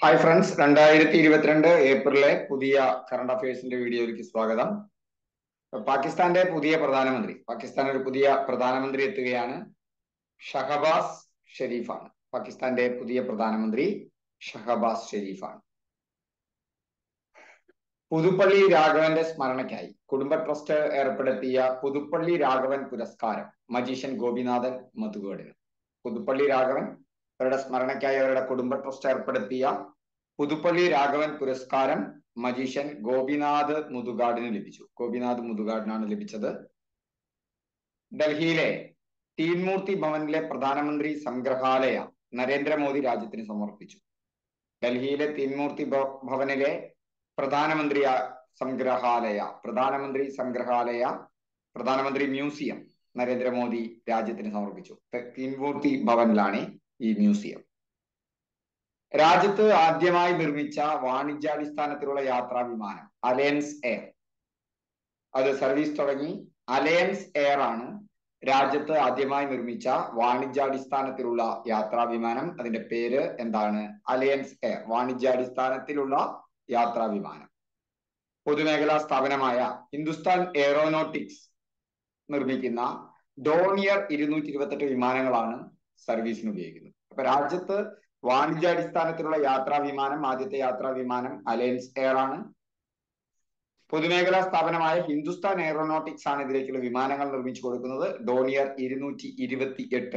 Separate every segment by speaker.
Speaker 1: hi friends രണ്ടായിരത്തി ഇരുപത്തിരണ്ട് ഏപ്രിലെ പുതിയ കറണ്ട് അഫയേഴ്സിന്റെ വീഡിയോയിലേക്ക് സ്വാഗതം പാകിസ്ഥാന്റെ പുതിയ പ്രധാനമന്ത്രി പാകിസ്ഥാൻ ഒരു പുതിയ പ്രധാനമന്ത്രി എത്തുകയാണ് ഷഹബാസ് ഷെരീഫാണ് പാകിസ്ഥാന്റെ പുതിയ പ്രധാനമന്ത്രി ഷഹബാസ് ഷെരീഫാണ് പുതുപ്പള്ളി രാഘവന്റെ സ്മരണയ്ക്കായി കുടുംബ ട്രസ്റ്റ് ഏർപ്പെടുത്തിയ പുതുപ്പള്ളി രാഘവൻ പുരസ്കാരം മജീഷ്യൻ ഗോപിനാഥൻ മധുകേടിന് പുതുപ്പള്ളി രാഘവൻ അവരുടെ സ്മരണയ്ക്കായി അവരുടെ കുടുംബ ട്രസ്റ്റ് ഏർപ്പെടുത്തിയ പുതുപ്പള്ളി രാഘവൻ പുരസ്കാരം മജീഷ്യൻ ഗോപിനാഥ് മുതുകാടിന് ലഭിച്ചു ഗോപിനാഥ് മുതുകാടിനാണ് ലഭിച്ചത് ഡൽഹിയിലെ തീൻമൂർത്തി ഭവനിലെ പ്രധാനമന്ത്രി സംഗ്രഹാലയ നരേന്ദ്രമോദി രാജ്യത്തിന് സമർപ്പിച്ചു ഡൽഹിയിലെ തീൻമൂർത്തി ഭവനിലെ പ്രധാനമന്ത്രി സംഗ്രഹാലയ പ്രധാനമന്ത്രി സംഗ്രഹാലയ പ്രധാനമന്ത്രി മ്യൂസിയം നരേന്ദ്രമോദി രാജ്യത്തിന് സമർപ്പിച്ചു തീൻമൂർത്തി ഭവനിലാണ് ഈ മ്യൂസിയം രാജ്യത്ത് ആദ്യമായി നിർമ്മിച്ച വാണിജ്യാടിസ്ഥാനത്തിലുള്ള യാത്രാ വിമാനം അലയൻസ് എയർ അത് സർവീസ് തുടങ്ങി അലയൻസ് എയർ ആണ് രാജ്യത്ത് ആദ്യമായി നിർമ്മിച്ച വാണിജ്യാടിസ്ഥാനത്തിലുള്ള യാത്രാ വിമാനം അതിന്റെ പേര് എന്താണ് അലയൻസ് എയർ വാണിജ്യാടിസ്ഥാനത്തിലുള്ള യാത്രാ വിമാനം പൊതുമേഖലാ സ്ഥാപനമായ ഹിന്ദുസ്ഥാൻ എയറോനോട്ടിക്സ് നിർമ്മിക്കുന്ന ഡോണിയർ ഇരുന്നൂറ്റി ഇരുപത്തെട്ട് വിമാനങ്ങളാണ് സർവീസിന് ഉപയോഗിക്കുന്നത് അപ്പൊ രാജ്യത്ത് വാണിജ്യാടിസ്ഥാനത്തിലുള്ള യാത്രാ വിമാനം ആദ്യത്തെ യാത്രാ വിമാനം അലയൻസ് എയർ ആണ് പൊതുമേഖലാ സ്ഥാപനമായ ഹിന്ദുസ്ഥാൻ എയറോനോട്ടിക്സ് ആണ് ഇതിലേക്കുള്ള വിമാനങ്ങൾ നിർമ്മിച്ചു കൊടുക്കുന്നത് ഡോണിയർ ഇരുന്നൂറ്റി ഇരുപത്തി എട്ട്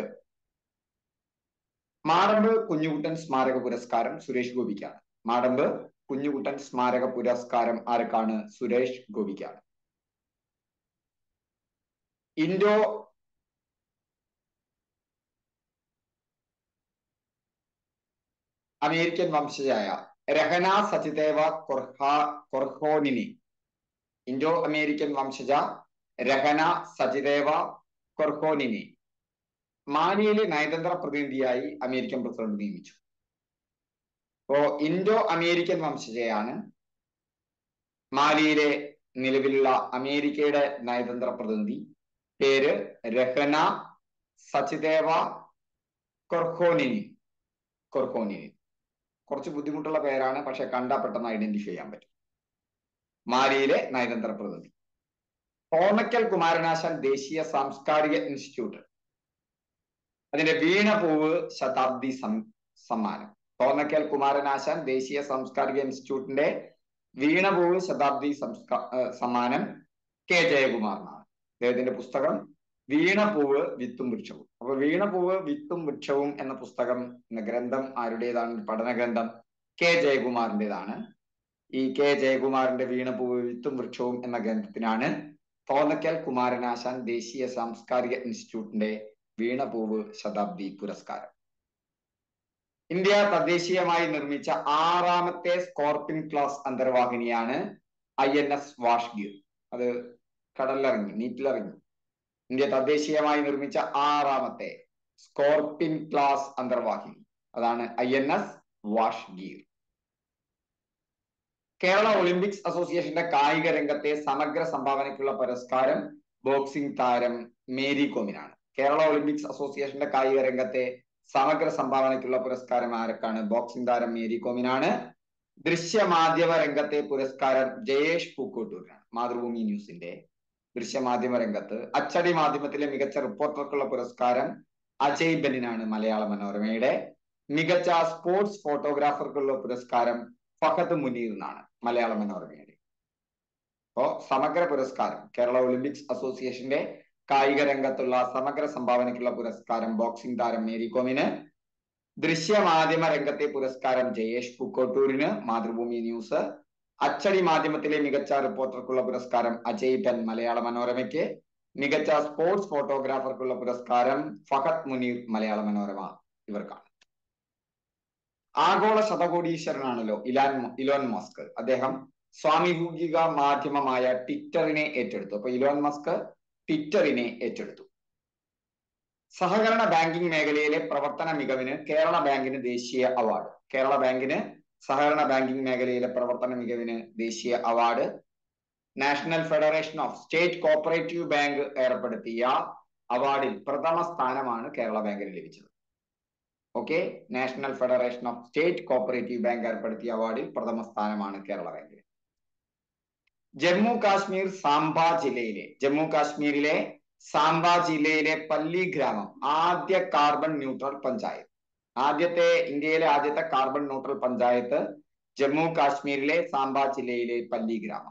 Speaker 1: മാടമ്പ് കുഞ്ഞുകുട്ടൻ സ്മാരക പുരസ്കാരം സുരേഷ് ഗോപിക്കാണ് മാടമ്പ് കുഞ്ഞുകുട്ടൻ സ്മാരക പുരസ്കാരം ആർക്കാണ് സുരേഷ് ഗോപിക്കാണ് ഇൻഡോ അമേരിക്കൻ വംശജയായ രഹന സച്ചിദേവ കൊർഹോനിനെ ഇൻഡോ അമേരിക്കൻ വംശജ രഹന സച്ചിദേവ കൊർഹോനിനെ മാലിയിലെ നയതന്ത്ര പ്രതിനിധിയായി അമേരിക്കൻ പ്രസിഡന്റ് നിയമിച്ചു അപ്പോ ഇൻഡോ അമേരിക്കൻ വംശജയാണ് മാലിയിലെ നിലവിലുള്ള അമേരിക്കയുടെ നയതന്ത്ര പ്രതിനിധി പേര് രഹന സച്ചിദേവ കൊർഹോനിനി കൊർഹോനിനി കുറച്ച് ബുദ്ധിമുട്ടുള്ള പേരാണ് പക്ഷെ കണ്ടാൽ പെട്ടെന്ന് ഐഡന്റിഫൈ ചെയ്യാൻ പറ്റും മാലിയിലെ നയതന്ത്ര പ്രതിനിധി ഓണക്കൽ കുമാരനാശാൻ ദേശീയ സാംസ്കാരിക ഇൻസ്റ്റിറ്റ്യൂട്ട് അതിന്റെ വീണപൂവ് ശതാബ്ദി സമ്മാനം തോന്നക്കൽ കുമാരനാശാൻ ദേശീയ സാംസ്കാരിക ഇൻസ്റ്റിറ്റ്യൂട്ടിന്റെ വീണപൂവ് ശതാബ്ദി സംസ്കാ സമ്മാനം കെ ജയകുമാറിനാണ് അദ്ദേഹത്തിന്റെ പുസ്തകം വീണപൂവ് വിത്തും വൃക്ഷവും അപ്പൊ വീണപൂവ് വിത്തും വൃക്ഷവും എന്ന പുസ്തകം എന്ന ഗ്രന്ഥം ആരുടേതാണ് പഠന ഗ്രന്ഥം കെ ജയകുമാറിൻ്റെതാണ് ഈ കെ ജയകുമാറിന്റെ വീണപൂവ് വിത്തും വൃക്ഷവും എന്ന ഗ്രന്ഥത്തിനാണ് തോന്നക്കൽ കുമാരനാശാൻ ദേശീയ സാംസ്കാരിക ഇൻസ്റ്റിറ്റ്യൂട്ടിന്റെ വീണപൂവ് ശതാബ്ദി പുരസ്കാരം ഇന്ത്യ തദ്ദേശീയമായി നിർമ്മിച്ച ആറാമത്തെ സ്കോർപിൻ ക്ലാസ് അന്തർവാഹിനിയാണ് ഐ എൻ എസ് വാഷ്ഗീർ അത് കടലിലിറങ്ങി നീറ്റിലിറങ്ങി ഇന്ത്യ തദ്ദേശീയമായി നിർമ്മിച്ച ആറാമത്തെ സ്കോർപിൻ ക്ലാസ് അന്തർവാഹിനി അതാണ് ഐ എൻ എസ് വാഷ്ഗീർ കേരള ഒളിമ്പിക്സ് അസോസിയേഷന്റെ കായിക രംഗത്തെ സമഗ്ര സംഭാവനയ്ക്കുള്ള പുരസ്കാരം ബോക്സിംഗ് താരം മേരി കോമിനാണ് കേരള ഒളിമ്പിക്സ് അസോസിയേഷന്റെ കായിക രംഗത്തെ സമഗ്ര സംഭാവനയ്ക്കുള്ള പുരസ്കാരം ആർക്കാണ് ബോക്സിംഗ് താരം മേരി കോമിനാണ് ദൃശ്യമാധ്യമ രംഗത്തെ പുരസ്കാരം ജയേഷ് പൂക്കോട്ടൂരിനാണ് മാതൃഭൂമി ന്യൂസിന്റെ ദൃശ്യമാധ്യമ രംഗത്ത് അച്ചടി മാധ്യമത്തിലെ മികച്ച റിപ്പോർട്ടർക്കുള്ള പുരസ്കാരം അജയ് ബെന്നിനാണ് മലയാള മനോരമയുടെ മികച്ച സ്പോർട്സ് ഫോട്ടോഗ്രാഫർക്കുള്ള പുരസ്കാരം ഫഹദ് മുനീറിനാണ് മലയാള മനോരമയുടെ അപ്പോ സമഗ്ര പുരസ്കാരം കേരള ഒളിമ്പിക്സ് അസോസിയേഷന്റെ കായിക രംഗത്തുള്ള സമഗ്ര സംഭാവനയ്ക്കുള്ള പുരസ്കാരം ബോക്സിംഗ് താരം മേരി കോമിന് ദൃശ്യമാധ്യമ രംഗത്തെ പുരസ്കാരം ജയേഷ് പുക്കോട്ടൂരിന് മാതൃഭൂമി ന്യൂസ് അച്ചടി മാധ്യമത്തിലെ മികച്ച റിപ്പോർട്ടർക്കുള്ള പുരസ്കാരം അജയ് ബെൻ മലയാള മനോരമയ്ക്ക് മികച്ച സ്പോർട്സ് ഫോട്ടോഗ്രാഫർക്കുള്ള പുരസ്കാരം ഫഹദ് മുനീർ മലയാള മനോരമ ഇവർക്കാണ് ആഗോള ശതകോടീശ്വരനാണല്ലോ ഇലാൻ ഇലോൺ മസ്ക് അദ്ദേഹം സ്വാമിഭൂഗിക മാധ്യമമായ ട്വിറ്ററിനെ ഏറ്റെടുത്തു അപ്പൊ ഇലോൺ മസ്ക് ട്വിറ്ററിനെ ഏറ്റെടുത്തു സഹകരണ ബാങ്കിംഗ് മേഖലയിലെ പ്രവർത്തന മികവിന് കേരള ബാങ്കിന് ദേശീയ അവാർഡ് കേരള ബാങ്കിന് സഹകരണ ബാങ്കിംഗ് മേഖലയിലെ പ്രവർത്തന മികവിന് ദേശീയ award national federation of state cooperative bank ഏർപ്പെടുത്തിയ അവാർഡിൽ പ്രഥമ സ്ഥാനമാണ് കേരള ബാങ്കിന് ലഭിച്ചത് അപ്പോൾ okay national federation of state cooperative bank ഏർപ്പെടുത്തിയ അവാർഡിൽ പ്രഥമ സ്ഥാനമാണ് കേരള ബാങ്കിന് ജമ്മു കാശ്മീർ സാംബ ജില്ലയിലെ ജമ്മു കാശ്മീരിലെ സാംബ ജില്ലയിലെ പല്ലി ഗ്രാമം ആദ്യ കാർബൺ ന്യൂട്രൽ പഞ്ചായത്ത് ആദ്യത്തെ ഇന്ത്യയിലെ ആദ്യത്തെ കാർബൺ ന്യൂട്രൽ പഞ്ചായത്ത് ജമ്മു കാശ്മീരിലെ സാംബ ജില്ലയിലെ പല്ലി ഗ്രാമം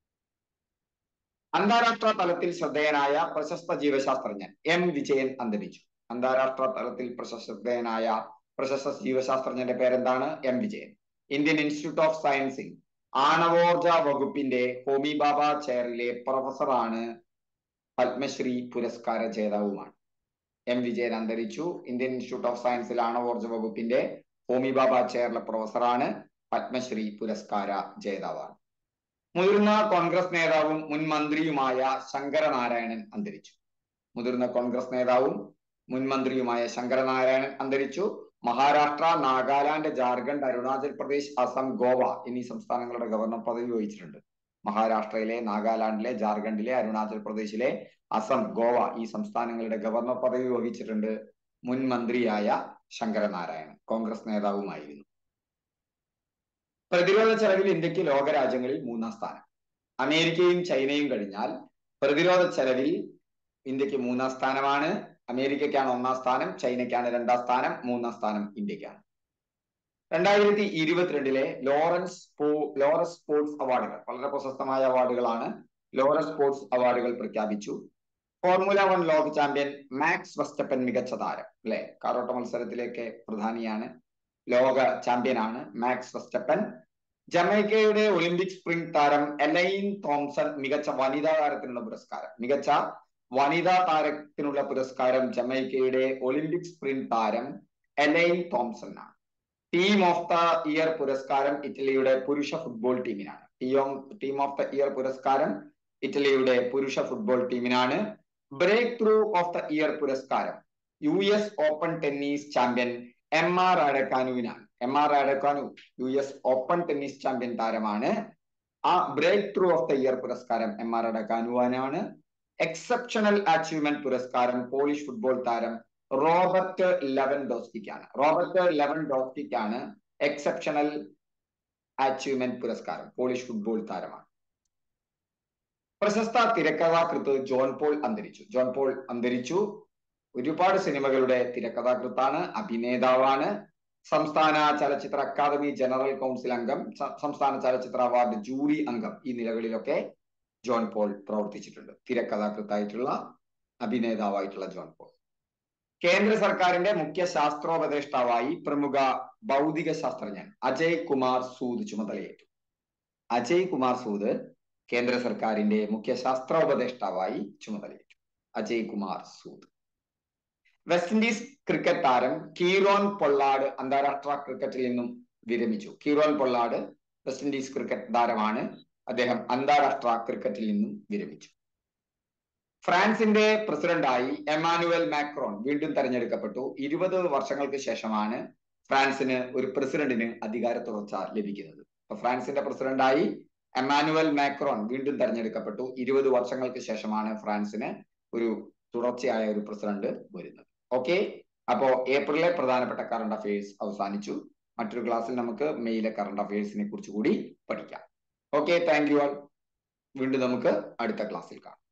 Speaker 1: അന്താരാഷ്ട്ര തലത്തിൽ ശ്രദ്ധേയനായ പ്രശസ്ത ജീവശാസ്ത്രജ്ഞൻ എം വിജയൻ അന്തരിച്ചു അന്താരാഷ്ട്ര തലത്തിൽ പ്രശസ്തനായ പ്രശസ്ത ജീവശാസ്ത്രജ്ഞന്റെ പേരെന്താണ് M Vijayan Indian institute of സയൻസിൽ ആണവോർജ വകുപ്പിന്റെ ഹോമി ബാബ ചെയറിലെ പ്രൊഫസറാണ് പത്മശ്രീ പുരസ്കാര ജേതാവുമാണ് എം വിജയൻ അന്തരിച്ചു ഇന്ത്യൻ ഇൻസ്റ്റിറ്റ്യൂട്ട് ഓഫ് സയൻസിൽ ആണവോർജ വകുപ്പിന്റെ ഹോമി ബാബ ചെയറിലെ പ്രൊഫസറാണ് പത്മശ്രീ പുരസ്കാര ജേതാവാണ് മുതിർന്ന കോൺഗ്രസ് നേതാവും മുൻ മന്ത്രിയുമായ ശങ്കരനാരായണൻ അന്തരിച്ചു മുതിർന്ന കോൺഗ്രസ് നേതാവും മുൻ മന്ത്രിയുമായ ശങ്കരനാരായണൻ അന്തരിച്ചു മഹാരാഷ്ട്ര നാഗാലാൻഡ് ജാർഖണ്ഡ് അരുണാചൽ പ്രദേശ് അസം ഗോവ എന്നീ സംസ്ഥാനങ്ങളുടെ ഗവർണർ പദവി വഹിച്ചിട്ടുണ്ട് മഹാരാഷ്ട്രയിലെ നാഗാലാൻഡിലെ ജാർഖണ്ഡിലെ അരുണാചൽ പ്രദേശിലെ അസം ഗോവ ഈ സംസ്ഥാനങ്ങളുടെ ഗവർണർ പദവി വഹിച്ചിട്ടുണ്ട് മുൻ മന്ത്രിയായ ശങ്കരനാരായണൻ കോൺഗ്രസ് നേതാവുമായിരുന്നു പ്രതിരോധ ചെലവിൽ ഇന്ത്യക്ക് ലോകരാജ്യങ്ങളിൽ മൂന്നാം സ്ഥാനം അമേരിക്കയും ചൈനയും കഴിഞ്ഞാൽ പ്രതിരോധ ചെലവിൽ ഇന്ത്യക്ക് മൂന്നാം സ്ഥാനമാണ് അമേരിക്കയ്ക്കാണ് ഒന്നാം സ്ഥാനം ചൈനയ്ക്കാണ് രണ്ടാം സ്ഥാനം മൂന്നാം സ്ഥാനം ഇന്ത്യക്കാണ് രണ്ടായിരത്തി ഇരുപത്തിരണ്ടിലെ ലോറൻസ് ലോറസ് സ്പോർട്സ് അവാർഡുകൾ വളരെ പ്രശസ്തമായ അവാർഡുകളാണ് ലോറസ് സ്പോർട്സ് അവാർഡുകൾ പ്രഖ്യാപിച്ചു ഫോർമുല വൺ ലോക ചാമ്പ്യൻ മാക്സ് വെസ്റ്റപ്പൻ മികച്ച താരം അല്ലെ കാറോട്ട മത്സരത്തിലേക്ക് പ്രധാനിയാണ് ലോക ചാമ്പ്യനാണ് മാക്സ് വെസ്റ്റപ്പൻ ജമൈക്കയുടെ ഒളിമ്പിക് സ്പ്രിംഗ് താരം എലൈൻ തോംസൺ മികച്ച വനിതാ താരത്തിനുള്ള പുരസ്കാരം മികച്ച വനിതാ താരത്തിനുള്ള പുരസ്കാരം ജമൈക്കയുടെ ഒളിമ്പിക് സ്പ്രിന്റ് താരം എലൈൻ തോംസൺ ആണ് ടീം ഓഫ് ദ ഇയർ പുരസ്കാരം ഇറ്റലിയുടെ പുരുഷ ഫുട്ബോൾ ടീമിനാണ് ടീം ഓഫ് ദ ഇയർ പുരസ്കാരം ഇറ്റലിയുടെ പുരുഷ ഫുട്ബോൾ ടീമിനാണ് breakthrough of the year പുരസ്കാരം U S Open tennis champion M Emma റാഡക്കാനുവിനാണ് Emma Raducanu U S Open tennis champion താരമാണ് ആ breakthrough of the year പുരസ്കാരം എം ആർ റാഡക്കാനുവാനാണ് എക്സെപ്ഷണൽ അച്ചീവ്മെന്റ് പുരസ്കാരം പോളിഷ് ഫുട്ബോൾ താരം Robert ലെവൻ ഡോസ്റ്റിക്കാണ് റോബർട്ട് ലെവൻ ഡോസ്റ്റിക്കാണ് എക്സെപ്ഷണൽ അച്ചീവ്മെന്റ് പുരസ്കാരം പോളിഷ് ഫുട്ബോൾ താരമാണ് പ്രശസ്ത തിരക്കഥാകൃത്ത് ജോൺ പോൾ അന്തരിച്ചു ജോൺ പോൾ അന്തരിച്ചു ഒരുപാട് സിനിമകളുടെ തിരക്കഥാകൃത്താണ് അഭിനേതാവാണ് സംസ്ഥാന ചലച്ചിത്ര അക്കാദമി ജനറൽ കൗൺസിൽ അംഗം സംസ്ഥാന ചലച്ചിത്ര അവാർഡ് ജൂറി അംഗം ഈ നിലകളിലൊക്കെ ജോൺ പോൾ പ്രവർത്തിച്ചിട്ടുണ്ട് തിരക്കഥാകൃത്തായിട്ടുള്ള അഭിനേതാവായിട്ടുള്ള ജോൺ പോൾ കേന്ദ്ര സർക്കാരിന്റെ മുഖ്യ ശാസ്ത്രോപദേഷ്ടാവായി പ്രമുഖ ഭൗതിക ശാസ്ത്രജ്ഞൻ അജയ് കുമാർ സൂദ് ചുമതലയേറ്റു അജയ് കുമാർ സൂദ് കേന്ദ്ര സർക്കാരിന്റെ മുഖ്യ ശാസ്ത്രോപദേഷ്ടാവായി ചുമതലയേറ്റു Ajay Kumar Sood West Indies cricket താരം കീറോൻ പൊള്ളാട് അന്താരാഷ്ട്ര ക്രിക്കറ്റിൽ നിന്നും വിരമിച്ചു Kieron Pollard West Indies cricket താരമാണ് അദ്ദേഹം അന്താരാഷ്ട്ര ക്രിക്കറ്റിൽ നിന്നും വിരമിച്ചു ഫ്രാൻസിന്റെ പ്രസിഡന്റായി എമാനുവൽ മാക്രോൺ വീണ്ടും തെരഞ്ഞെടുക്കപ്പെട്ടു ഇരുപത് വർഷങ്ങൾക്ക് ശേഷമാണ് ഫ്രാൻസിന് ഒരു പ്രസിഡന്റിന് അധികാര തുടർച്ച ലഭിക്കുന്നത് അപ്പൊ ഫ്രാൻസിന്റെ പ്രസിഡന്റായി എമാനുവൽ മാക്രോൺ വീണ്ടും തെരഞ്ഞെടുക്കപ്പെട്ടു ഇരുപത് വർഷങ്ങൾക്ക് ശേഷമാണ് ഫ്രാൻസിന് ഒരു തുടർച്ചയായ ഒരു പ്രസിഡന്റ് വരുന്നത് ഓക്കെ അപ്പോ ഏപ്രിലെ പ്രധാനപ്പെട്ട കറണ്ട് അഫയേഴ്സ് അവസാനിച്ചു മറ്റൊരു ക്ലാസ്സിൽ നമുക്ക് മെയിലെ കറണ്ട് അഫയേഴ്സിനെ കുറിച്ച് കൂടി പഠിക്കാം ഓക്കെ താങ്ക് യു ആൾ വീണ്ടും നമുക്ക് അടുത്ത ക്ലാസ്സിൽ കാണാം